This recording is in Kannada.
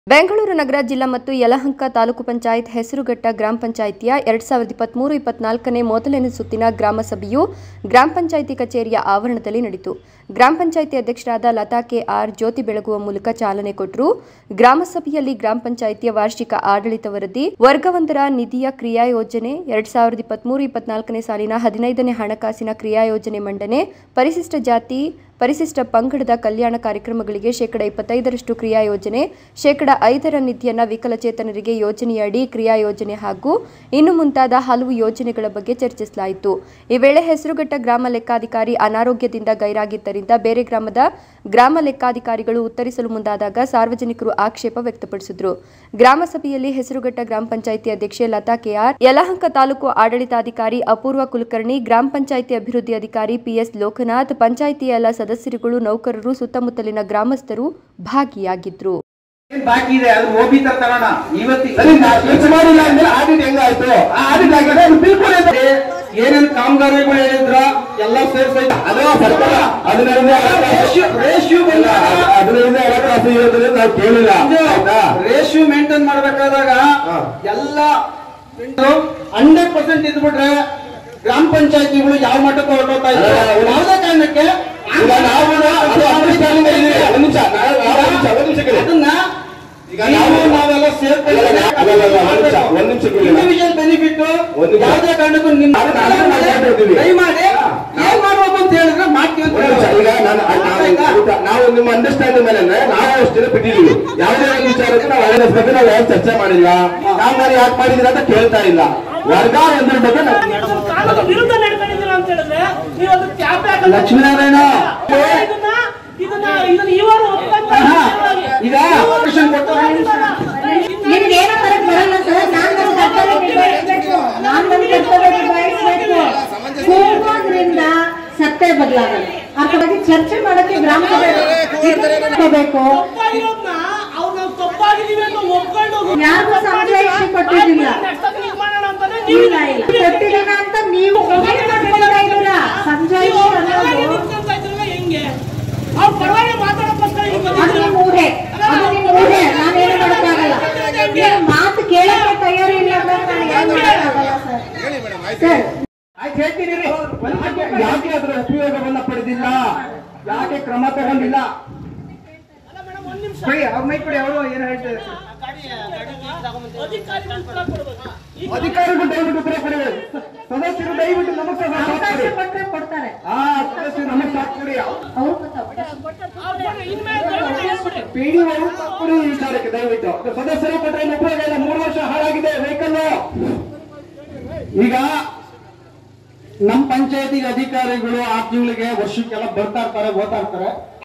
ಬೆಂಗಳೂರು ನಗರ ಜಿಲ್ಲಾ ಮತ್ತು ಯಲಹಂಕ ತಾಲೂಕು ಪಂಚಾಯತ್ ಹೆಸರುಘಟ್ಟ ಗ್ರಾಮ ಪಂಚಾಯಿತಿಯ ಎರಡ್ ಸಾವಿರದ ಇಪ್ಪತ್ಮೂರು ಇಪ್ಪತ್ನಾಲ್ಕನೇ ಮೊದಲನೇ ಸುತ್ತಿನ ಗ್ರಾಮ ಸಭೆಯು ಗ್ರಾಮ ಪಂಚಾಯಿತಿ ಕಚೇರಿಯ ಆವರಣದಲ್ಲಿ ನಡೆಯಿತು ಗ್ರಾಮ ಪಂಚಾಯಿತಿ ಅಧ್ಯಕ್ಷರಾದ ಲತಾ ಕೆ ಆರ್ ಜ್ಯೋತಿ ಬೆಳಗುವ ಮೂಲಕ ಚಾಲನೆ ಕೊಟ್ಟರು ಗ್ರಾಮ ಸಭೆಯಲ್ಲಿ ಗ್ರಾಮ ಪಂಚಾಯಿತಿಯ ವಾರ್ಷಿಕ ಆಡಳಿತ ವರದಿ ವರ್ಗವೊಂದರ ನಿಧಿಯ ಕ್ರಿಯಾ ಯೋಜನೆ ಎರಡ್ ಸಾವಿರದ ಇಪ್ಪತ್ಮೂರು ಇಪ್ಪತ್ನಾಲ್ಕನೇ ಸಾಲಿನ ಹದಿನೈದನೇ ಹಣಕಾಸಿನ ಕ್ರಿಯಾ ಯೋಜನೆ ಮಂಡನೆ ಪರಿಶಿಷ್ಟ ಜಾತಿ ಪರಿಶಿಷ್ಟ ಪಂಗಡದ ಕಲ್ಯಾಣ ಕಾರ್ಯಕ್ರಮಗಳಿಗೆ ಶೇಕಡ ಇಪ್ಪತ್ತೈದರಷ್ಟು ಕ್ರಿಯಾ ಯೋಜನೆ ಶೇಕಡ ಐದರ ನಿಧಿಯನ್ನು ವಿಕಲಚೇತನರಿಗೆ ಯೋಜನೆಯಡಿ ಕ್ರಿಯಾ ಯೋಜನೆ ಹಾಗೂ ಇನ್ನು ಮುಂತಾದ ಹಲವು ಯೋಜನೆಗಳ ಬಗ್ಗೆ ಚರ್ಚಿಸಲಾಯಿತು ಈ ವೇಳೆ ಹೆಸರುಘಟ್ಟ ಗ್ರಾಮ ಲೆಕ್ಕಾಧಿಕಾರಿ ಅನಾರೋಗ್ಯದಿಂದ ಗೈರಾಗಿದ್ದರಿಂದ ಬೇರೆ ಗ್ರಾಮದ ಗ್ರಾಮ ಲೆಕ್ಕಾಧಿಕಾರಿಗಳು ಉತ್ತರಿಸಲು ಮುಂದಾದಾಗ ಸಾರ್ವಜನಿಕರು ಆಕ್ಷೇಪ ವ್ಯಕ್ತಪಡಿಸಿದರು ಗ್ರಾಮ ಸಭೆಯಲ್ಲಿ ಹೆಸರುಘಟ್ಟ ಗ್ರಾಮ ಪಂಚಾಯಿತಿ ಅಧ್ಯಕ್ಷೆ ಲತಾ ಕೆಆರ್ ಯಲಹಂಕ ತಾಲೂಕು ಆಡಳಿತಾಧಿಕಾರಿ ಅಪೂರ್ವ ಕುಲಕರ್ಣಿ ಗ್ರಾಮ ಪಂಚಾಯಿತಿ ಅಭಿವೃದ್ಧಿ ಅಧಿಕಾರಿ ಪಿಎಸ್ ಲೋಕನಾಥ್ ಪಂಚಾಯಿತಿಯ ಎಲ್ಲ ಸದಸ್ಯರುಗಳು ನೌಕರರು ಸುತ್ತಮುತ್ತಲಿನ ಗ್ರಾಮಸ್ಥರು ಭಾಗಿಯಾಗಿದ್ರು ಏನ್ ಬಾಕಿ ಇದೆ ಅದು ಓಬಿ ತರ ತರೋಣ ಇವತ್ತಿ ಸರಿ ನಾ ಕೆಲಸ ಮಾಡಿಲ್ಲ ಅಂದ್ಮೇಲೆ ಆಡಿಟ್ ಹೆಂಗಾಯ್ತು ಆ ಆಡಿಟ್ ಆಗಿದೆ ಅದು ಬಿಲ್ ಕೂಡ ಇದೆ. ಏನೇನ್ ಕಾಮಗಾರಿಗಳು ಹೇಳಿದ್ರ ಎಲ್ಲ ಸೇರ್ಸೈತಿ ಅದು ಸರ್ಕಾರ ಹದಿನೈದನೇ ಹಣಕಾಸು- ರೇಷ್ಯೂ ಅಲ್ಲ, ಹದಿನೈದನೇ ಹಣಕಾಸು ಯೋಜನೆ ನಾವು ಕೇಳಿಲ್ಲ ಆಯ್ತಾ ರೇಷ್ಯೂ ಮೇಂಟೈನ್ ಮಾಡ್ಬೇಕಾದಾಗ ಹಾ. ಎಲ್ಲ ಹಂಡ್ರೆಡ್ ಪರ್ಸೆಂಟ್ ಇದ್ಬಿಟ್ರೆ ಗ್ರಾಮ ಪಂಚಾಯತಿಗಳು ಯಾವ ಮಟ್ಟಕ್ಕೆ ಹೊರಟೋಗ್ತಾ ಇದ್ರು ಅಲ್ಲ, ಅಲ್ಲ, ಯಾವುದೇ ಕಾರಣಕ್ಕೆ ಈಗ ನಾವು ಅದು understanding ಅಲ್ಲಿ ಇದೆ. ಒಂದ್ ನಿಮಿಷ ನಾವು- ನಾವು ಒಂದ್ ನಿಮಿಷ ಒಂದ್ ನಿಮಿಷ ಕೇಳಿ. ಅದನ್ನ ಈಗ ನೀವು ನಾವು- ನಾವೆಲ್ಲ ಸೇರ್ಕೊಂಡು ಅಲ್ಲ, ಅಲ್ಲ, ಅಲ್ಲ, ಒಂದ್ ನಿಮಿಷ, ಒಂದ್ ನಿಮಿಷ ಕೇಳಿ. ಇಂಡಿವಿಜುವಲ್ ಬೆನಿಫಿಟ್ ಒಂದ್ ನಿಮಿಷ. ಯಾವುದೇ ಕಾರಣಕ್ಕೂ ನಿಮ್ಮ ಅದು ನಾನು ಮಾತಾಡ್ತಿದ್ದೀವಿ. ದಯಮಾಡಿ ಏನ್ ಮಾಡ್ಬೇಕು ಅಂತ ಹೇಳಿದ್ರೆ ಮಾಡ್ತೀವಿ ಅಂತ ಒಂದ್ ನಿಮಿಷ, ಈಗ ನಾನು- ನಾವು- ಊಟ- ನಾವು ನಿಮ್ಮ ಅಂಡರ್ಸ್ಟ್ಯಾಂಡಿಂಗ್ ಮೇಲೆ ಅಂದ್ರೆ ನಾವು ಅಷ್ಟು ದಿನ ಬಿಟ್ಟಿದೀವಿ ಯಾವುದೇ ಒಂದು ವಿಚಾರಕ್ಕೆ ನಾವು ಅವೇರ್ನೆಸ್ ಬಗ್ಗೆ ನಾವು ಯಾರು ಚರ್ಚೆ ಮಾಡಿಲ್ಲ ನಾವು ನಾನು ಯಾಕೆ ಮಾಡಿದೀರ ಅಂತ ಕೇಳ್ತಾ ಇಲ್ಲ ವರ್ಗ ಎಂದ್ರ ಬಗ್ಗೆ ನಾವು ಕಾನೂನು ವಿರುದ್ಧ ನಡ್ಕೊಂಡಿದ್ದೀರಾ ಅಂತ ಹೇಳಿದ್ರೆ ನೀವು ಅದು ಕ್ಯಾಪ್ ಹಾಕಲ್ಲ. ಲಕ್ಷ್ಮೀನಾರಾಯಣ. ಇದನ್ನ ಇದನ್ನ ಇದನ್ನ ಇವರು ಒಪ್ಪಂತ ಆಹಾ. ವಿಷಯವಾಗಿ. ಈಗ ಅವಕಾಶ ಕೊಟ್ಟವ್ರು ನಿಮ್ಗೆ ಏನೋ ಫರಕ್ ಬರಲ್ಲ ಸರ್ ನಾನ್ ನನ್ನ ಕರ್ತವ್ಯ ನಿಭಾಯಿಸ್ಬೇಕು ನಾನ್ ನನ್ನ ಕರ್ತವ್ಯ ನಿಭಾಯಿಸ್ಬೇಕು ಕೂಗೋದ್ರಿಂದ ಸತ್ಯ ಬದಲಾಗಲ್ಲ ಅರ್ಥವಾಗಿ ಚರ್ಚೆ ಮಾಡಕ್ಕೆ ಗ್ರಾಮ ಸಭೆ ಇಟ್ಕೋಬೇಕು ತಪ್ಪಾಗಿರೋದ್ನ ಅವ್ರು ನಾವು ತಪ್ಪಾಗಿದೀವಿ ಅಂತ ಒಪ್ಕೊಂಡು ಯಾರಿಗೂ ಸಂಜಾಯಿಷಿ ಕೊಟ್ಟಿದ್ದಿಲ್ಲ next time ಹೀಗ್ ಮಾಡೋಣ ಅಂತಾನೆ ನೀವು ಇಲ್ಲ ಇಲ್ಲ ಕೊಟ್ಟಿಲ್ಲ ಅಂತ ನೀವು ಏನ್ ಮಾಡ್ಕೊಳ್ತಾ ಇದ್ದೀರಾ ಸಂಜಾಯಿಷಿ ನೀವು ಪರವಾಗಿ ಅನ್ನೋದು ನಿಂತ್ಕೊಂತ ಇದ್ರಲ್ಲ ಹೆಂಗೆ ಅವ್ರ ಪರವಾಗಿ ಮಾತಾಡೋಕ್ಕೋಸ್ಕರ ಈಗ ಅದು ಬಂದಿದ್ದೀರಾ? ನಿಮ್ ಊಹೆ ಅದು ನಿಮ್ ಊಹೆ ನಾನೇನು ಮಾಡೋಕ್ಕಾಗಲ್ಲ ನೀವು ಮಾತು ಕೇಳಕ್ಕೆ ತಯಾರಿ ಇಲ್ಲ ಅಂದ್ರೆ ನಾನು ಏನು ಮಾಡೋಕ್ಕಾಗಲ್ಲ ಸರ್ ಸರ್ ಆಯ್ತು ಹೇಳ್ತೀನಿ ರೀ. ಯಾಕೆ ಅದರ ಉಪಯೋಗವನ್ನ ಪಡೆದಿಲ್ಲ ಯಾಕೆ ಕ್ರಮ ತಗೊಂಡಿಲ್ಲ ಅಲ್ಲ ಮೇಡಮ್ ಒಂದ್ ನಿಮಿಷ ಕೊಡಿ ಅವ್ರ ಮೈ ಕೊಡಿ ಅವರು ಏನು ಹೇಳ್ತಾರೆ ಅಧಿಕಾರಿಗಳು ಉತ್ತರ ಕೊಡ್ಬೇಕು ಈಗ ಅಧಿಕಾರಿಗಳು ದಯವಿಟ್ಟು ಉತ್ತರ ಕೊಡಿ ಸದಸ್ಯರು ದಯವಿಟ್ಟು ನಮಗೆ ಸಾಥ್ ಅವಕಾಶ ಕೊಡಿ ಕೊಟ್ರೆ ಕೊಡ್ತಾರೆ ಆ ಸದಸ್ಯರು ನಮಗೆ ಸಾಥ್ ಕೊಡಿ ಅವ್ರು ಗೊತ್ತಾಗ್ತಾರೆ ಅವ್ರು ಕೊಡ್ರಿ, ಇನ್ಮೇಲೆ ದಯವಿಟ್ಟು ಹೇಳ್ಬಿಡಿ. ಪಿಡಿ ಅವರು ಸಾಥ್ ಕೊಡಿ ಈ ವಿಚಾರಕ್ಕೆ ದಯವಿಟ್ಟು ಸದಸ್ಯರು ಕೊಟ್ಟರೆ ಏನು ಉಪಯೋಗ ಇಲ್ಲ ಮೂರು ವರ್ಷ ಹಾಳಾಗಿದೆ ವೆಹಿಕಲ್ ಈಗ ನಮ್ಮ ಪಂಚಾಯತಿಗೆ ಅಧಿಕಾರಿಗಳು ಆ ತಿಂಗಳಿಗೆ ವರ್ಷಕ್ಕೆಲ್ಲ ಬರ್ತಾ ಇರ್ತಾರೆ ಓದ್ತಾ ಇರ್ತಾರೆ